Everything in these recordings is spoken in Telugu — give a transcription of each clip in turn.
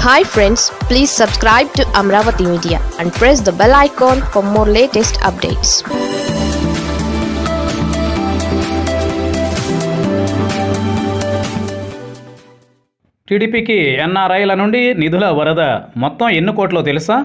hi friends please subscribe to Amaravati media and press the bell icon for more latest updates టీడీపీకి ఎన్ఆర్ఐల నుండి నిధుల వరద మొత్తం ఎన్ని కోట్లో తెలుసా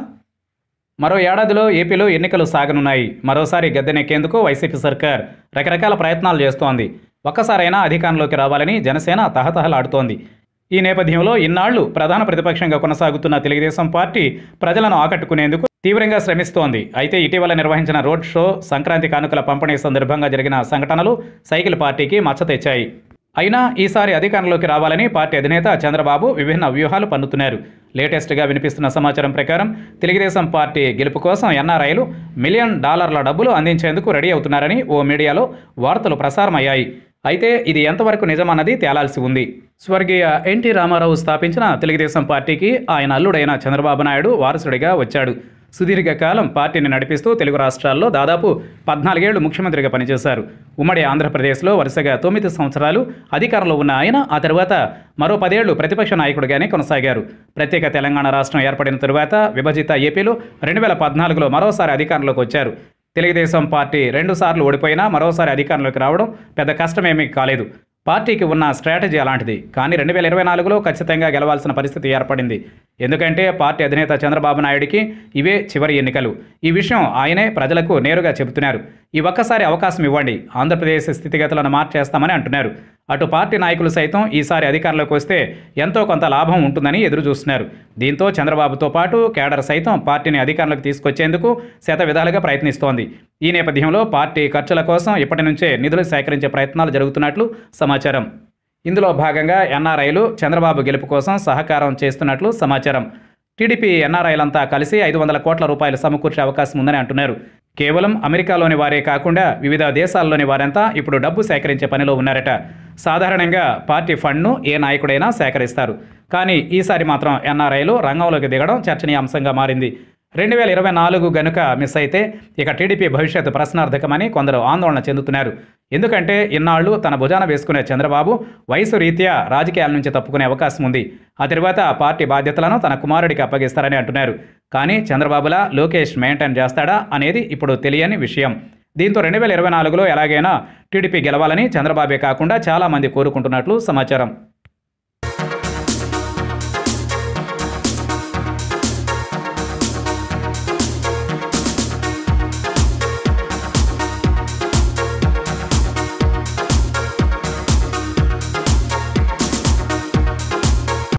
మరో ఏడాదిలో ఏపీలో ఎన్నికలు సాగనున్నాయి మరోసారి గద్దెనెక్కేందుకు వైసీపీ సర్కార్ రకరకాల ప్రయత్నాలు చేస్తోంది ఒక్కసారైనా అధికారంలోకి రావాలని జనసేన తహతహలాడుతోంది ఈ నేపథ్యంలో ఇన్నాళ్లు ప్రధాన ప్రతిపక్షంగా కొనసాగుతున్న తెలుగుదేశం పార్టీ ప్రజలను ఆకట్టుకునేందుకు తీవ్రంగా శ్రమిస్తోంది అయితే ఇటీవల నిర్వహించిన రోడ్ షో సంక్రాంతి కానుకల పంపిణీ సందర్భంగా జరిగిన సంఘటనలు సైకిల్ పార్టీకి మచ్చ తెచ్చాయి అయినా ఈసారి అధికారంలోకి రావాలని పార్టీ అధినేత చంద్రబాబు విభిన్న వ్యూహాలు పన్నుతున్నారు లేటెస్ట్గా వినిపిస్తున్న సమాచారం ప్రకారం తెలుగుదేశం పార్టీ గెలుపు కోసం ఎన్ఆర్ఐలు మిలియన్ డాలర్ల డబ్బులు అందించేందుకు రెడీ అవుతున్నారని ఓ మీడియాలో వార్తలు ప్రసారమయ్యాయి అయితే ఇది ఎంతవరకు నిజమన్నది తేలాల్సి ఉంది స్వర్గీయ ఎన్టీ రామారావు స్థాపించిన తెలుగుదేశం పార్టీకి ఆయన అల్లుడైన చంద్రబాబు నాయుడు వారసుడిగా వచ్చాడు సుదీర్ఘకాలం పార్టీని నడిపిస్తూ తెలుగు రాష్ట్రాల్లో దాదాపు పద్నాలుగేళ్లు ముఖ్యమంత్రిగా పనిచేశారు ఉమ్మడి ఆంధ్రప్రదేశ్లో వరుసగా తొమ్మిది సంవత్సరాలు అధికారంలో ఉన్న ఆయన ఆ తర్వాత మరో పదేళ్లు ప్రతిపక్ష నాయకుడిగానే కొనసాగారు ప్రత్యేక తెలంగాణ రాష్ట్రం ఏర్పడిన తరువాత విభజిత ఏపీలో రెండు వేల పద్నాలుగులో మరోసారి అధికారంలోకి వచ్చారు తెలుగుదేశం పార్టీ రెండుసార్లు ఓడిపోయినా మరోసారి అధికారంలోకి రావడం పెద్ద కష్టమేమీ కాలేదు పార్టీకి ఉన్న స్ట్రాటజీ అలాంటిది కానీ రెండు వేల ఇరవై నాలుగులో ఖచ్చితంగా గెలవాల్సిన పరిస్థితి ఏర్పడింది ఎందుకంటే పార్టీ అధినేత చంద్రబాబు నాయుడికి ఇవే చివరి ఎన్నికలు ఈ విషయం ఆయనే ప్రజలకు నేరుగా చెబుతున్నారు ఈ ఒక్కసారి అవకాశం ఇవ్వండి ఆంధ్రప్రదేశ్ స్థితిగతులను మార్చేస్తామని అంటున్నారు అటు పార్టీ నాయకులు సైతం ఈసారి అధికారంలోకి వస్తే ఎంతో కొంత లాభం ఉంటుందని ఎదురు చూస్తున్నారు దీంతో చంద్రబాబుతో పాటు కేడర్ సైతం పార్టీని అధికారంలోకి తీసుకొచ్చేందుకు శత విధాలుగా ప్రయత్నిస్తోంది ఈ నేపథ్యంలో పార్టీ ఖర్చుల కోసం ఇప్పటి నుంచే నిధులు సేకరించే ప్రయత్నాలు జరుగుతున్నట్లు సమాచారం ఇందులో భాగంగా ఎన్ఆర్ఐలు చంద్రబాబు గెలుపు కోసం సహకారం చేస్తున్నట్లు సమాచారం టీడీపీ ఎన్ఆర్ఐలంతా కలిసి ఐదు వందల కోట్ల రూపాయలు సమకూర్చే అవకాశం ఉందని అంటున్నారు కేవలం అమెరికాలోని వారే కాకుండా వివిధ దేశాల్లోని వారంతా ఇప్పుడు డబ్బు సేకరించే పనిలో ఉన్నారట సాధారణంగా పార్టీ ఫండ్ను ఏ నాయకుడైనా సేకరిస్తారు కానీ ఈసారి మాత్రం ఎన్ఆర్ఐలు రంగంలోకి దిగడం చర్చనీయాంశంగా మారింది రెండు వేల ఇరవై నాలుగు గనుక మిస్ అయితే ఇక టీడీపీ భవిష్యత్తు ప్రశ్నార్థకమని కొందరు ఆందోళన చెందుతున్నారు ఎందుకంటే ఇన్నాళ్లు తన భుజాన వేసుకునే చంద్రబాబు వయసు రీత్యా రాజకీయాల నుంచి తప్పుకునే అవకాశం ఉంది ఆ తర్వాత పార్టీ బాధ్యతలను తన కుమారుడికి అప్పగిస్తారని అంటున్నారు కానీ చంద్రబాబులా లోకేష్ మెయింటైన్ చేస్తాడా అనేది ఇప్పుడు తెలియని విషయం దీంతో రెండు వేల ఇరవై నాలుగులో ఎలాగైనా టీడీపీ గెలవాలని చంద్రబాబే కాకుండా చాలామంది కోరుకుంటున్నట్లు సమాచారం